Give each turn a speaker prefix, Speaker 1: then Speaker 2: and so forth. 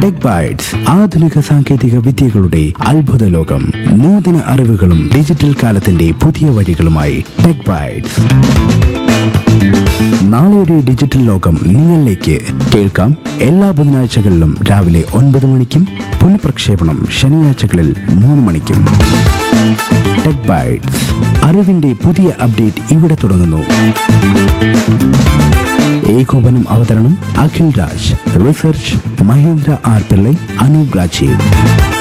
Speaker 1: tech bytes ആധുനിക സാങ്കേതിക വിദ്യകളുടെ അത്ഭുത ലോകം നൂതന അറിവുകളും ഡിജിറ്റൽ കാലത്തിന്റെ പുതിയ വഴികളുമായി ടെക് ബൈറ്റ്സ് നാളെയുടെ ഡിജിറ്റൽ ലോകം നിങ്ങളിലേക്ക് കേൾക്കാം എല്ലാ ബുധനാഴ്ചകളിലും രാവിലെ ഒൻപത് മണിക്കും പുനഃപ്രക്ഷേപണം ശനിയാഴ്ചകളിൽ മൂന്ന് മണിക്കും ടെക് ബൈറ്റ്സ് അറിവിന്റെ പുതിയ അപ്ഡേറ്റ് ഇവിടെ തുടങ്ങുന്നു ഏകോപനം അവതരണം അഖിൽ രാജ് റിസർച്ച് മഹേന്ദ്ര ആർ പിള്ളൈ അനൂപ് രാജീവ്